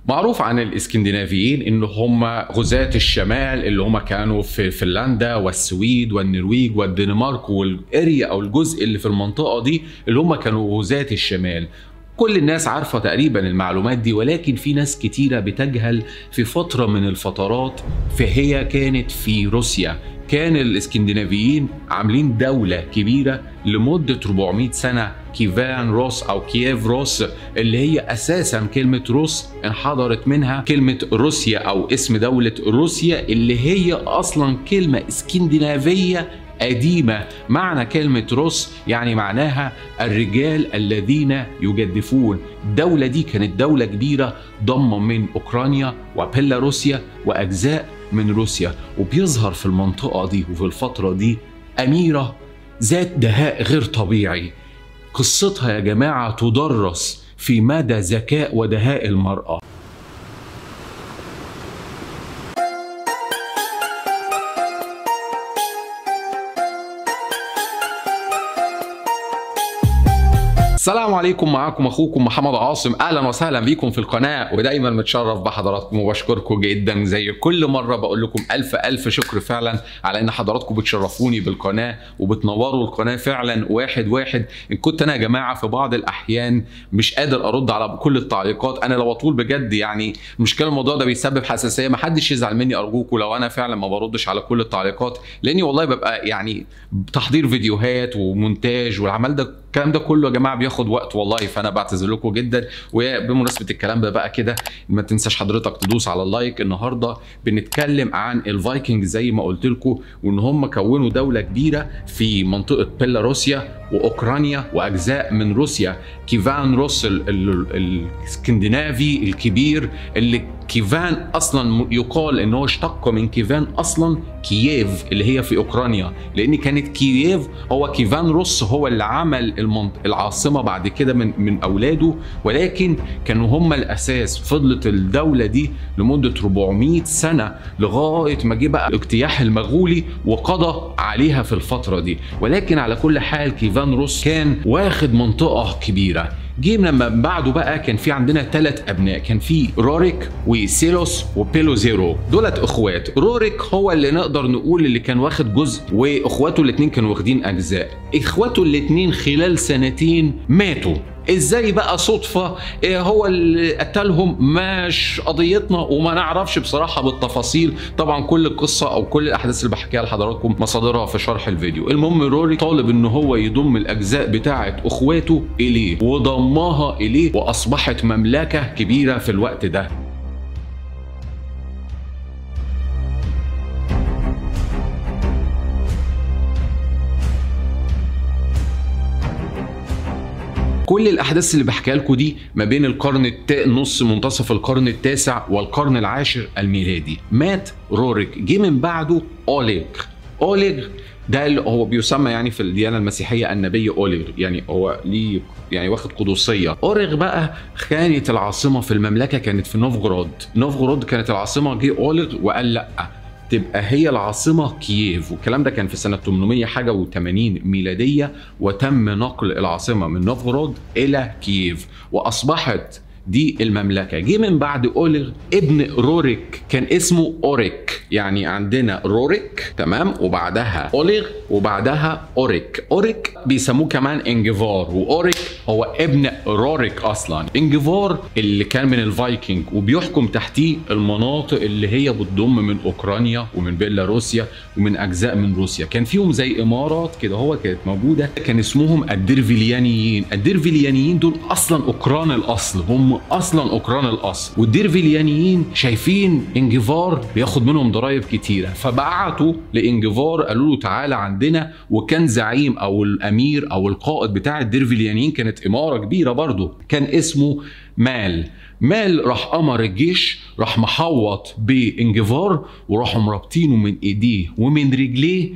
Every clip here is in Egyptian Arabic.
معروف عن الاسكندنافيين ان هم غزاة الشمال اللي هم كانوا في فنلندا والسويد والنرويج والدنمارك والاريا او الجزء اللي في المنطقه دي اللي هم كانوا غزاة الشمال كل الناس عارفه تقريبا المعلومات دي ولكن في ناس كتيره بتجهل في فتره من الفترات فهي كانت في روسيا كان الاسكندنافيين عاملين دولة كبيرة لمدة 400 سنة كيفان روس أو كييف روس اللي هي أساسا كلمة روس انحدرت منها كلمة روسيا أو اسم دولة روسيا اللي هي أصلا كلمة اسكندنافية قديمة معنى كلمة روس يعني معناها الرجال الذين يجدفون الدولة دي كانت دولة كبيرة ضمة من أوكرانيا وبيلاروسيا وأجزاء من روسيا وبيظهر في المنطقة دي وفي الفترة دي أميرة ذات دهاء غير طبيعي قصتها يا جماعة تدرس في مدى ذكاء ودهاء المرأة السلام عليكم معاكم اخوكم محمد عاصم اهلا وسهلا بيكم في القناه ودايما متشرف بحضراتكم وبشكركم جدا زي كل مره بقول لكم الف الف شكر فعلا على ان حضراتكم بتشرفوني بالقناه وبتنوروا القناه فعلا واحد واحد ان كنت انا يا جماعه في بعض الاحيان مش قادر ارد على كل التعليقات انا لو اطول بجد يعني المشكله الموضوع ده بيسبب حساسيه ما حدش يزعل مني ارجوكم لو انا فعلا ما بردش على كل التعليقات لاني والله ببقى يعني تحضير فيديوهات ومونتاج والعمل ده الكلام ده كله يا جماعه بياخد وقت والله فانا بعتذر لكم جدا وبمناسبه الكلام ده بقى كده ما تنساش حضرتك تدوس على اللايك النهارده بنتكلم عن الفايكنج زي ما قلت لكم وان هم كونوا دوله كبيره في منطقه بيلاروسيا واوكرانيا واجزاء من روسيا كيفان روس الاسكندنافي الكبير اللي كيفان اصلا يقال ان هو اشتق من كيفان اصلا كييف اللي هي في اوكرانيا لان كانت كييف هو كيفان روس هو اللي عمل المنط... العاصمه بعد كده من من اولاده ولكن كانوا هم الاساس فضلت الدوله دي لمده 400 سنه لغايه ما جه بقى الاجتياح المغولي وقضى عليها في الفتره دي ولكن على كل حال كيفان روس كان واخد منطقه كبيره جه لما بعده بقى كان في عندنا ثلاث ابناء كان في روريك وسيلوس وبيلوزيرو دولت اخوات روريك هو اللي نقدر نقول اللي كان واخد جزء واخواته الاثنين كانوا واخدين اجزاء اخواته الاثنين خلال سنتين ماتوا ازاي بقى صدفة إيه هو اللي قتلهم مش قضيتنا وما نعرفش بصراحة بالتفاصيل طبعا كل القصة او كل الاحداث اللي بحكيها لحضراتكم مصادرها في شرح الفيديو المهم روري طالب ان هو يضم الاجزاء بتاعة اخواته اليه وضمها اليه واصبحت مملكة كبيرة في الوقت ده كل الاحداث اللي بحكيها لكم دي ما بين القرن التا... نص منتصف القرن التاسع والقرن العاشر الميلادي مات روريك جه من بعده اوليغ اوليغ ده اللي هو بيسمى يعني في الديانه المسيحيه النبي اوليغ يعني هو ليه يعني واخد قدسيه اوريغ بقى كانت العاصمه في المملكه كانت في نوفغراد نوفغراد كانت العاصمه جه اوليغ وقال لا تبقى هي العاصمة كييف والكلام ده كان في سنة 800 حاجة و80 ميلادية وتم نقل العاصمة من نوفغراد إلى كييف وأصبحت دي المملكه جه من بعد اوليغ ابن روريك كان اسمه اوريك يعني عندنا روريك تمام وبعدها اوليغ وبعدها اوريك اوريك بيسموه كمان انجفار واوريك هو ابن روريك اصلا انجفار اللي كان من الفايكنج وبيحكم تحتيه المناطق اللي هي بتضم من اوكرانيا ومن بيلاروسيا ومن اجزاء من روسيا كان فيهم زي امارات كده هو كانت موجوده كان اسمهم الديرفيليانيين الديرفيليانيين دول اصلا اوكران الاصل هم اصلا اوكران الاصل والديرفيليانيين شايفين انجفار بياخد منهم ضرائب كتيره فبعتوا لانجفار قالوا له تعالى عندنا وكان زعيم او الامير او القائد بتاع الديرفيليانيين كانت اماره كبيره برضه كان اسمه مال مال راح امر الجيش راح محوط بانجفار وراحوا مرابطينه من ايديه ومن رجليه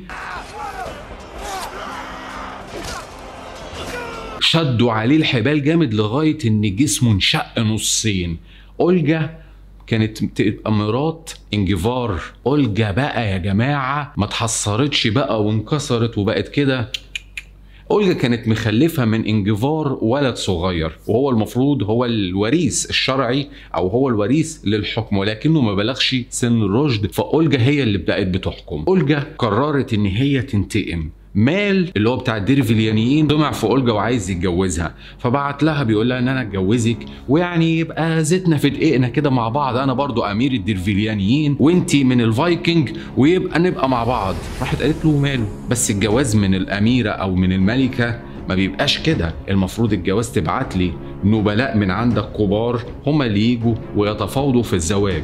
شدوا عليه الحبال جامد لغايه ان جسمه انشق نصين اولجا كانت تبقى مرات انجفار اولجا بقى يا جماعه ما اتحصرتش بقى وانكسرت وبقت كده اولجا كانت مخلفه من انجفار ولد صغير وهو المفروض هو الوريث الشرعي او هو الوريث للحكم ولكنه ما بلغش سن الرشد فاولجا هي اللي بقت بتحكم اولجا قررت ان هي تنتقم مال اللي هو بتاع الديرفيليانيين طمع في اولجا وعايز يتجوزها فبعت لها بيقول لها ان انا اتجوزك ويعني يبقى زيتنا في دقيقنا كده مع بعض انا برضو امير الديرفيليانيين وانتي من الفايكنج ويبقى نبقى مع بعض راحت قالت له ماله بس الجواز من الاميره او من الملكه ما بيبقاش كده المفروض الجواز تبعت لي نبلاء من عندك كبار هم اللي يجوا ويتفاوضوا في الزواج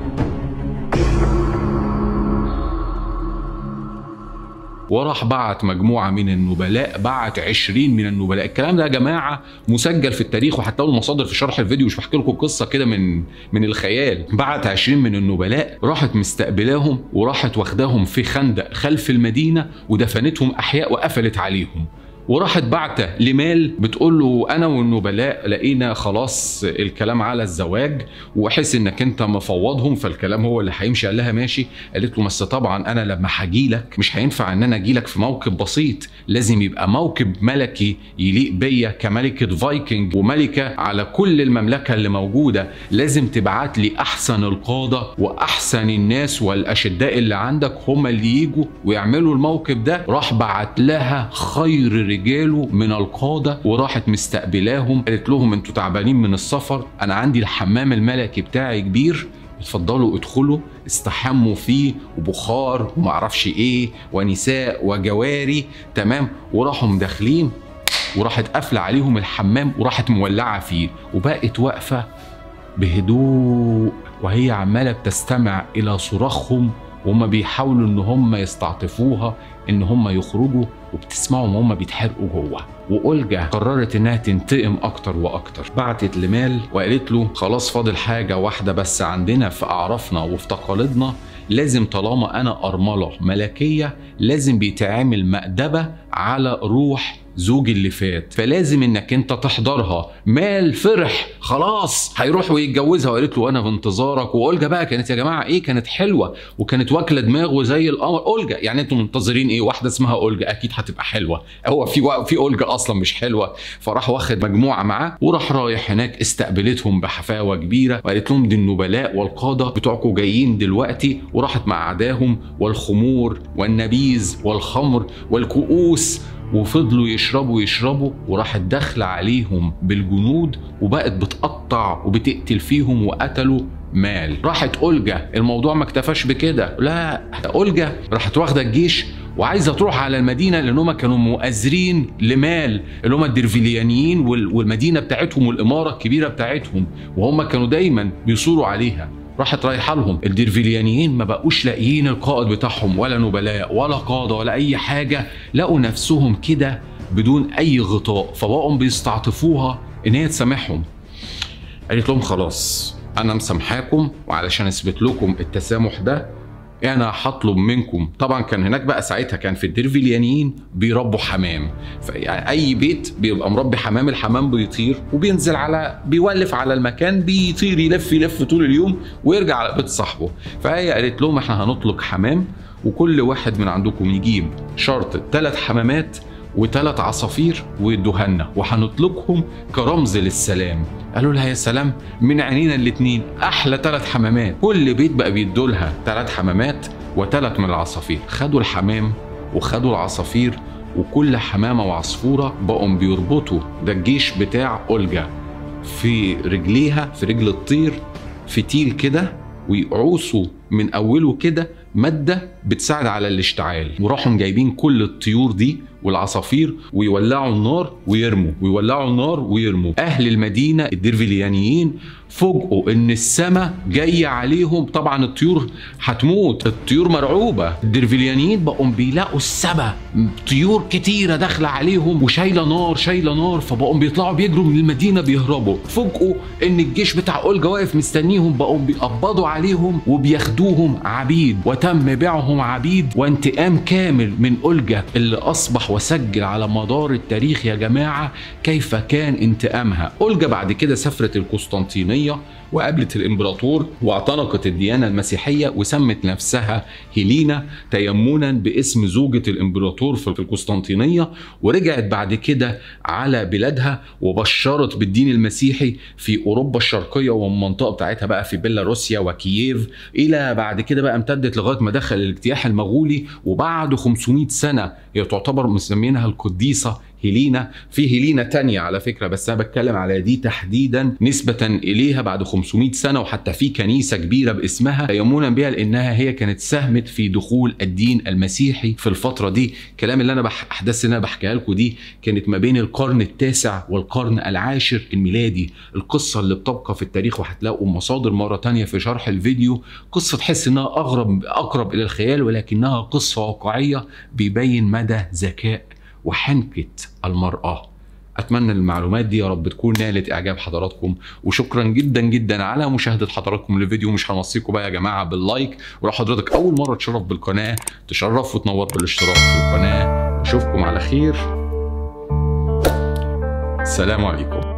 وراح بعت مجموعة من النبلاء بعت 20 من النبلاء الكلام ده يا جماعة مسجل في التاريخ وحتى له مصادر في شرح الفيديو مش بحكي لكم قصة كده من من الخيال بعت 20 من النبلاء راحت مستقبلاهم وراحت واخداهم في خندق خلف المدينة ودفنتهم أحياء وقفلت عليهم وراحت بعته لمال بتقول له انا والنبلاء لقينا خلاص الكلام على الزواج وحس انك انت مفوضهم فالكلام هو اللي هيمشي قال لها ماشي قالت له بس طبعا انا لما هاجي لك مش هينفع ان انا اجي لك في موكب بسيط لازم يبقى موكب ملكي يليق بيا كملكه فايكنج وملكه على كل المملكه اللي موجوده لازم تبعت لي احسن القاده واحسن الناس والاشداء اللي عندك هم اللي يجوا ويعملوا الموكب ده راح بعت لها خير رجاله من القادة وراحت مستقبلاهم قالت لهم انتوا تعبانين من السفر انا عندي الحمام الملكي بتاعي كبير اتفضلوا ادخلوا استحموا فيه وبخار ومعرفش ايه ونساء وجواري تمام وراحوا مداخلين وراحت قافله عليهم الحمام وراحت مولعه فيه وبقت واقفه بهدوء وهي عماله بتستمع الى صراخهم وهم بيحاولوا ان هم يستعطفوها ان هم يخرجوا وبتسمعهم وهم بيتحرقوا جوه واولجا قررت انها تنتقم اكتر واكتر بعتت لمال وقالت له خلاص فاضل حاجه واحده بس عندنا في اعرافنا وفي تقاليدنا لازم طالما انا ارمله ملكيه لازم بيتعمل مأدبه على روح زوج اللي فات فلازم انك انت تحضرها مال فرح خلاص هيروح ويتجوزها وقالت له انا في انتظارك واولجا بقى كانت يا جماعه ايه كانت حلوه وكانت واكله دماغه زي القمر اولجا يعني انتوا منتظرين ايه واحده اسمها اولجا اكيد هتبقى حلوه هو في و... في اولجا اصلا مش حلوه فراح واخد مجموعه معاه وراح رايح هناك استقبلتهم بحفاوه كبيره وقالت لهم دي النبلاء والقاده بتوعكم جايين دلوقتي وراحت معداهم والخمور والنبيذ والخمر والكؤوس وفضلوا يشربوا يشربوا وراحت داخله عليهم بالجنود وبقت بتقطع وبتقتل فيهم وقتلوا مال راحت اولجا الموضوع ما اكتفاش بكده لا اولجا راحت واخده الجيش وعايزه تروح على المدينه لان هم كانوا مؤازرين لمال اللي هم الدرفيليانيين والمدينه بتاعتهم والاماره الكبيره بتاعتهم وهم كانوا دايما بيصوروا عليها راحت رايحه لهم الديرفيليانيين ما بقوش لاقيين القائد بتاعهم ولا نبلاء ولا قاده ولا اي حاجه لقوا نفسهم كده بدون اي غطاء فبقوا بيستعطفوها ان هي تسامحهم قالت لهم خلاص انا مسامحاكم وعلشان اثبت لكم التسامح ده انا هطلب منكم طبعا كان هناك بقى ساعتها كان في الديرفيليانيين بيربوا حمام فيعني اي بيت بيبقى مربي حمام الحمام بيطير وبينزل على بيولف على المكان بيطير يلف يلف طول اليوم ويرجع على بيت صاحبه فهي قالت لهم احنا هنطلق حمام وكل واحد من عندكم يجيب شرط ثلاث حمامات وثلاث عصافير ويدوها وهنطلقهم كرمز للسلام قالوا لها يا سلام من عينينا الاتنين احلى ثلاث حمامات كل بيت بقى بيدوا لها ثلاث حمامات وثلاث من العصافير خدوا الحمام وخدوا العصافير وكل حمامه وعصفوره بقوا بيربطوا ده الجيش بتاع اولجا في رجليها في رجل الطير فتيل كده ويقعصوا من اوله كده ماده بتساعد على الاشتعال وراحوا جايبين كل الطيور دي والعصافير ويولعوا النار ويرموا ويولعوا النار ويرموا اهل المدينه الديرفيليانيين فوجئوا ان السماء جايه عليهم طبعا الطيور هتموت الطيور مرعوبه الديرفيليانيين بقوا بيلاقوا السماء طيور كتيره داخله عليهم وشايله نار شايله نار فبقوا بيطلعوا بيجروا من المدينه بيهربوا فوجئوا ان الجيش بتاع اولجا واقف مستنيهم بقوا بيقبضوا عليهم وبياخدوهم عبيد وتم بيعهم عبيد وانتقام كامل من اولجا اللي اصبح وسجل على مدار التاريخ يا جماعه كيف كان انتقامها اولجا بعد كده سافرت القسطنطينيه وقابلت الامبراطور واعتنقت الديانه المسيحيه وسمت نفسها هيلينا تيمنا باسم زوجة الامبراطور في القسطنطينيه ورجعت بعد كده على بلادها وبشرت بالدين المسيحي في اوروبا الشرقيه والمنطقه بتاعتها بقى في بيلاروسيا وكييف الى بعد كده بقى امتدت لغايه ما دخل الاجتياح المغولي وبعد 500 سنه هي تعتبر مسمينها القديسه هيلينا في هيلينا تانية على فكرة بس أنا بتكلم على دي تحديدا نسبة إليها بعد 500 سنة وحتى في كنيسة كبيرة باسمها يمونا بها لأنها هي كانت ساهمت في دخول الدين المسيحي في الفترة دي الكلام اللي أنا بح... أحداث اللي أنا بحكيها لكم دي كانت ما بين القرن التاسع والقرن العاشر الميلادي القصة اللي بتبقى في التاريخ وهتلاقوا مصادر مرة تانية في شرح الفيديو قصة تحس إنها أغرب أقرب إلى الخيال ولكنها قصة واقعية بيبين مدى ذكاء وحنكة المرأة أتمنى المعلومات دي يا رب تكون نالت إعجاب حضراتكم وشكرا جدا جدا على مشاهدة حضراتكم للفيديو مش هنوصيكم بقى يا جماعة باللايك ولو حضرتك أول مرة تشرف بالقناة تشرف وتنور بالاشتراك في القناة أشوفكم على خير السلام عليكم